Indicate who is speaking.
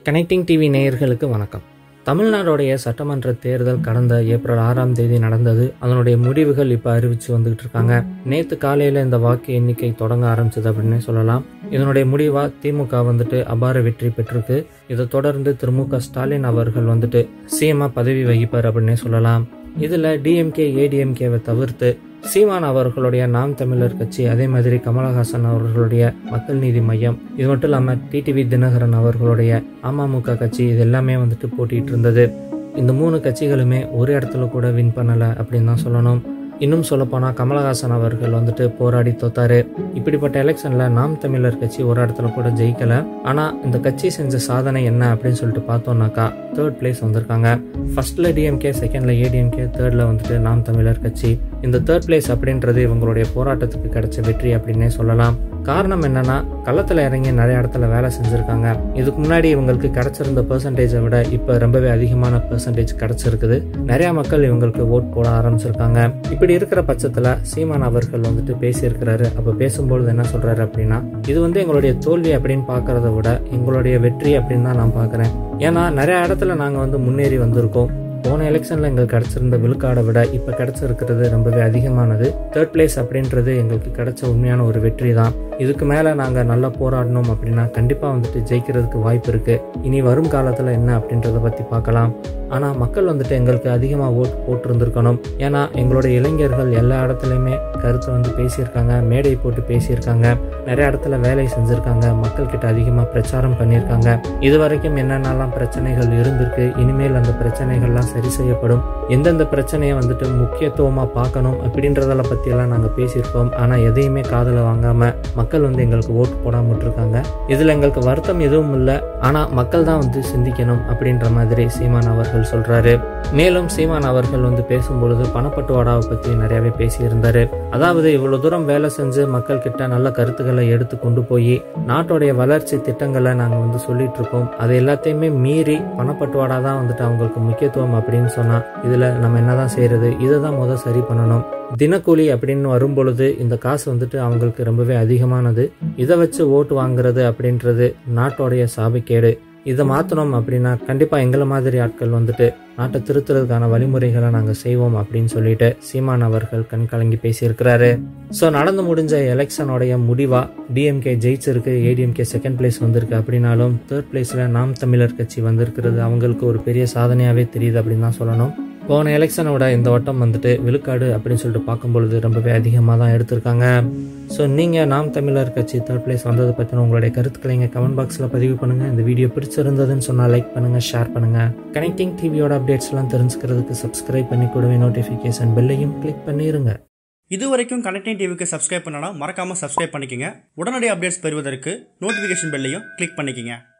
Speaker 1: connecting TV நேயர்களுக்கு வணக்கம் தமிழ்நாடுடைய சட்டமன்ற தேர்தல் கடந்த ஏப்ரல் ஆறாம் தேதி நடந்தது அதனுடைய முடிவுகள் இப்போ அறிவிச்சு வந்துகிட்டு இருக்காங்க நேற்று காலையில் இந்த வாக்கு எண்ணிக்கை தொடங்க ஆரம்பிச்சது அப்படின்னு சொல்லலாம் இதனுடைய முடிவா திமுக வந்துட்டு அபார வெற்றி பெற்றிருக்கு இதை தொடர்ந்து திரு மு க ஸ்டாலின் அவர்கள் வந்துட்டு சிஎம்ஆ பதவி வகிப்பார் அப்படின்னே சொல்லலாம் இதுல டிஎம்கே ஏடிஎம்கேவை தவிர்த்து சீமான் அவர்களுடைய நாம் தமிழர் கட்சி அதே மாதிரி கமலஹாசன் அவர்களுடைய மக்கள் நீதி மையம் இது மட்டும் இல்லாம டிடிவி தினகரன் அவர்களுடைய அமமுக கட்சி இது எல்லாமே வந்துட்டு போட்டிட்டு இருந்தது இந்த மூணு கட்சிகளுமே ஒரு இடத்துல கூட வின் பண்ணல அப்படின்னு தான் சொல்லணும் இன்னும் சொல்லப்போனால் கமலஹாசன் அவர்கள் வந்துட்டு போராடி தோத்தாரு இப்படிப்பட்ட எலெக்ஷன்ல நாம் தமிழர் கட்சி ஒரு இடத்துல கூட ஜெயிக்கல ஆனா இந்த கட்சி செஞ்ச சாதனை என்ன அப்படின்னு சொல்லிட்டு பார்த்தோம்னாக்கா தேர்ட் பிளேஸ் வந்திருக்காங்க ஃபர்ஸ்ட்ல டிஎம்கே செகண்ட்ல ஏடிஎம்கே தேர்ட்ல வந்துட்டு நாம் தமிழர் கட்சி இந்த தேர்ட் பிளேஸ் அப்படின்றது இவங்களுடைய போராட்டத்துக்கு கிடைச்ச வெற்றி அப்படின்னே சொல்லலாம் காரணம் என்னன்னா களத்துல இறங்கி நிறைய இடத்துல வேலை செஞ்சிருக்காங்க இதுக்கு முன்னாடி இவங்களுக்கு கிடைச்சிருந்த பெர்சன்டேஜை விட இப்ப ரொம்பவே அதிகமான பெர்சன்டேஜ் கிடைச்சிருக்குது நிறைய மக்கள் இவங்களுக்கு ஓட் போட ஆரம்பிச்சிருக்காங்க இப்படி இருக்கிற பட்சத்துல சீமான் அவர்கள் வந்துட்டு பேசியிருக்கிறாரு அப்ப பேசும்பொழுது என்ன சொல்றாரு அப்படின்னா இது வந்து எங்களுடைய தோல்வி அப்படின்னு பாக்குறத விட எங்களுடைய வெற்றி அப்படின்னு தான் நான் பாக்குறேன் ஏன்னா நிறைய இடத்துல நாங்க வந்து முன்னேறி வந்திருக்கோம் போன எலெக்ஷன்ல எங்களுக்கு கிடைச்சிருந்த விழுக்காடை விட இப்ப கிடைச்சிருக்கிறது ரொம்பவே அதிகமானது தேர்ட் பிளேஸ் அப்படின்றது எங்களுக்கு கிடைச்ச உண்மையான ஒரு வெற்றி தான் இதுக்கு மேல நாங்க நல்லா போராடணும் அப்படின்னா கண்டிப்பா வந்துட்டு ஜெயிக்கிறதுக்கு வாய்ப்பு இருக்கு இனி வரும் காலத்துல என்ன அப்படின்றத பத்தி பார்க்கலாம் ஆனா மக்கள் வந்துட்டு எங்களுக்கு அதிகமா ஓட் போட்டிருந்திருக்கணும் ஏன்னா எங்களுடைய இளைஞர்கள் எல்லா இடத்துலையுமே கருத்தை வந்து பேசியிருக்காங்க மேடை போட்டு பேசியிருக்காங்க நிறைய இடத்துல வேலை செஞ்சிருக்காங்க மக்கள் கிட்ட அதிகமா பிரச்சாரம் பண்ணியிருக்காங்க இது வரைக்கும் என்னென்னலாம் பிரச்சனைகள் இருந்திருக்கு இனிமேல் அந்த பிரச்சனைகள்லாம் சரி செய்யப்படும் எந்தெந்த பிரச்சனையை வந்துட்டு முக்கியத்துவமா பார்க்கணும் அப்படின்றதெல்லாம் பத்தி எல்லாம் நாங்க பேசியிருக்கோம் ஆனா எதையுமே காதுல வாங்காம மக்கள் வந்து எங்களுக்கு ஓட்டு போடாம விட்டுருக்காங்க இதுல எங்களுக்கு வருத்தம் எதுவும் இல்லை ஆனா மக்கள் தான் வந்து சிந்திக்கணும் அப்படின்ற மாதிரி சீமான் அவர்கள் சொல்றாரு மேலும் சீமான் அவர்கள் வந்து பேசும்பொழுது பணப்பட்டுவாடாவை பத்தி நிறையவே பேசியிருந்தாரு அதாவது இவ்வளவு தூரம் வேலை செஞ்சு மக்கள் கிட்ட நல்ல கருத்துக்களை எடுத்து கொண்டு போய் நாட்டோடைய வளர்ச்சி திட்டங்களை நாங்க வந்து சொல்லிட்டு இருக்கோம் அது எல்லாத்தையுமே மீறி பணப்பட்டுவாடா தான் வந்துட்டு அவங்களுக்கு முக்கியத்துவம் அப்படின்னு சொன்னா இதுல நம்ம என்னதான் செய்யறது இதை தான் முதல் சரி பண்ணணும் தினக்கூலி அப்படின்னு வரும்பொழுது இந்த காசு வந்துட்டு அவங்களுக்கு ரொம்பவே அதிகமானது இதை வச்சு ஓட்டு வாங்குறது அப்படின்றது நாட்டோடைய சாபக்கேடு இதை மாற்றணும் அப்படின்னா கண்டிப்பாக எங்களை மாதிரி ஆட்கள் வந்துட்டு நாட்டை திருத்துறதுக்கான வழிமுறைகளை நாங்கள் செய்வோம் அப்படின்னு சொல்லிட்டு சீமான் அவர்கள் கண்கலங்கி பேசியிருக்கிறாரு ஸோ நடந்து முடிஞ்ச எலெக்ஷனோடைய முடிவா டிஎம்கே ஜெயிச்சிருக்கு ஏடிஎம்கே செகண்ட் பிளேஸ் வந்திருக்கு அப்படின்னாலும் தேர்ட் பிளேஸ்ல நாம் தமிழர் கட்சி வந்திருக்கிறது அவங்களுக்கு ஒரு பெரிய சாதனையாகவே தெரியுது அப்படின்னு தான் சொல்லணும் போன எலெக்ஷனோட இந்த வட்டம் வந்துட்டு விழுக்காடு அப்படின்னு சொல்லிட்டு பார்க்கும்பொழுது ரொம்பவே அதிகமாக தான் எடுத்திருக்காங்க ஸோ நீங்கள் நாம் தமிழர் கட்சி தேர்ட் பிளேஸ் வந்ததை பற்றின உங்களுடைய கருத்துக்களை இங்கே கமெண்ட் பாக்ஸில் பதிவு பண்ணுங்கள் இந்த வீடியோ பிடிச்சிருந்ததுன்னு சொன்னால் லைக் பண்ணுங்கள் ஷேர் பண்ணுங்கள் கனெக்டிங் டிவியோட அப்டேட்ஸ்லாம் தெரிஞ்சுக்கிறதுக்கு சப்ஸ்கிரைப் பண்ணி கூடவே நோட்டிஃபிகேஷன் பெல்லையும் கிளிக் பண்ணிடுங்க
Speaker 2: இது வரைக்கும் கனெக்டிங் டிவிக்கு சப்ஸ்கிரைப் பண்ணனா மறக்காமல் சப்ஸ்கிரைப் பண்ணிக்கங்க உடனடி அப்டேட்ஸ் பெறுவதற்கு நோட்டிஃபிகேஷன் பெல்லையும் கிளிக் பண்ணிக்கங்க